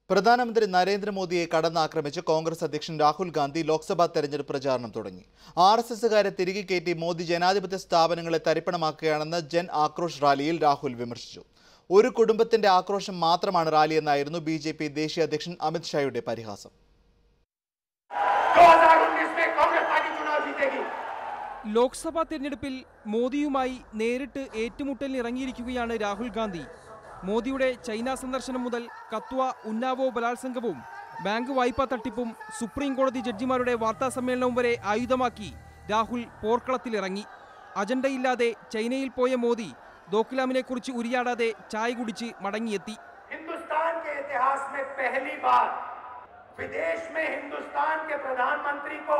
പ്രധാനമന്ത്രി നരേന്ദ്രമോദിയെ കടന്നാക്രമിച്ച് കോൺഗ്രസ് അധ്യക്ഷൻ രാഹുൽ ഗാന്ധി ലോക്സഭാ തെരഞ്ഞെടുപ്പ് പ്രചാരണം തുടങ്ങി ആർ എസ് എസുകാരെ തിരികെ കയറ്റി മോദി ജനാധിപത്യ സ്ഥാപനങ്ങളെ തരിപ്പണമാക്കുകയാണെന്ന് ജൻ ആക്രോഷ് റാലിയിൽ രാഹുൽ വിമർശിച്ചു ഒരു കുടുംബത്തിന്റെ ആക്രോശം മാത്രമാണ് റാലിയെന്നായിരുന്നു ബി ജെ പി ദേശീയ അധ്യക്ഷൻ അമിത് ഷായുടെ പരിഹാസം 2019 में कांग्रेस पार्टी चुनाव जीतेगी ലോക്സഭാ തെരഞ്ഞെടുപ്പിൽ മോദിയുമായി നേരിട്ട് ഏറ്റുമുട്ടലിന് ഇറങ്ങിയിരിക്കുകയാണ് രാഹുൽ ഗാന്ധി മോദിയുടെ ചൈന സന്ദർശനം മുതൽ കത്വ ഉന്നാവോ ബലാത്സംഗവും ബാങ്ക് വായ്പാ തട്ടിപ്പും സുപ്രീം കോടതി ജഡ്ജിമാരുടെ വാർത്താ സമ്മേളനവും വരെ ആയുധമാക്കി രാഹുൽ പോർക്കളത്തിലിറങ്ങി അജണ്ടയില്ലാതെ ചൈനയിൽ പോയ മോദി ദോക്ലാമിനെ കുറിച്ച് ഉരിയാടാതെ ചായ കുടിച്ച് മടങ്ങിയെത്തി हिंदुस्तान के इतिहास में पहली बार विदेश में हिंदुस्तान के प्रधानमंत्री को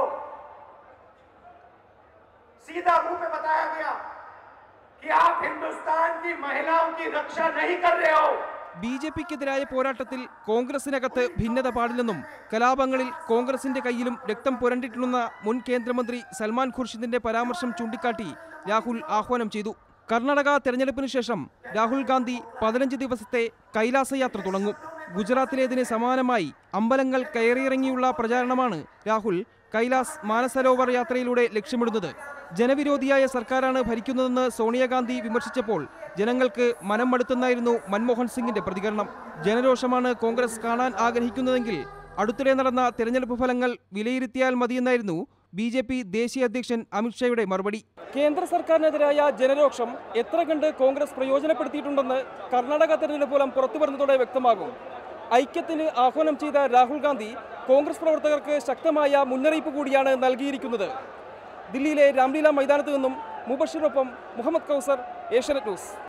सीधा मुंह पे बताया गया कि आप हिंदुस्तान की महिलाओं की रक्षा नहीं कर रहे हो ബി ജെ പിക്കെതിരായ പോരാട്ടത്തിൽ കോൺഗ്രസിനകത്ത് ഭിന്നത പാടില്ലെന്നും കലാപങ്ങളിൽ കോൺഗ്രസിന്റെ കയ്യിലും രക്തം പുരണ്ടിട്ടുണ്ടെന്ന മുൻ കേന്ദ്രമന്ത്രി സൽമാൻ ഖുർഷിദിന്റെ പരാമർശം ചൂണ്ടിക്കാട്ടി രാഹുൽ ആഹ്വാനം ചെയ്തു കർണാടക തെരഞ്ഞെടുപ്പിന് ശേഷം രാഹുൽ ഗാന്ധി പതിനഞ്ച് ദിവസത്തെ കൈലാസയാത്ര തുടങ്ങും ഗുജറാത്തിലേതിന് സമാനമായി അമ്പലങ്ങൾ കയറിയിറങ്ങിയുള്ള പ്രചാരണമാണ് രാഹുൽ കൈലാസ് മാനസരോവർ യാത്രയിലൂടെ ലക്ഷ്യമിടുന്നത് ജനവിരോധിയായ സർക്കാരാണ് ഭരിക്കുന്നതെന്ന് സോണിയാഗാന്ധി വിമർശിച്ചപ്പോൾ ജനങ്ങൾക്ക് മനം മടുത്തെന്നായിരുന്നു മൻമോഹൻ സിംഗിന്റെ പ്രതികരണം ജനരോഷമാണ് കോൺഗ്രസ് കാണാൻ ആഗ്രഹിക്കുന്നതെങ്കിൽ അടുത്തിടെ നടന്ന തെരഞ്ഞെടുപ്പ് ഫലങ്ങൾ വിലയിരുത്തിയാൽ മതിയെന്നായിരുന്നു ബി ജെ പി ദേശീയ അധ്യക്ഷൻ അമിത്ഷായുടെ മറുപടി കേന്ദ്ര സർക്കാരിനെതിരായ ജനരോഷം എത്ര കണ്ട് കോൺഗ്രസ് പ്രയോജനപ്പെടുത്തിയിട്ടുണ്ടെന്ന് കർണാടക തെരഞ്ഞെടുപ്പ് ഫലം പുറത്തു വരുന്നതോടെ വ്യക്തമാകും ഐക്യത്തിന് ആഹ്വാനം ചെയ്ത രാഹുൽ ഗാന്ധി കോൺഗ്രസ് പ്രവർത്തകർക്ക് ശക്തമായ മുന്നറിയിപ്പ് കൂടിയാണ് നൽകിയിരിക്കുന്നത് ദില്ലിയിലെ രാംലീല മൈതാനത്ത് നിന്നും മുബഷിറൊപ്പം മുഹമ്മദ് കൗസർ ഏഷ്യാനെറ്റ് ന്യൂസ്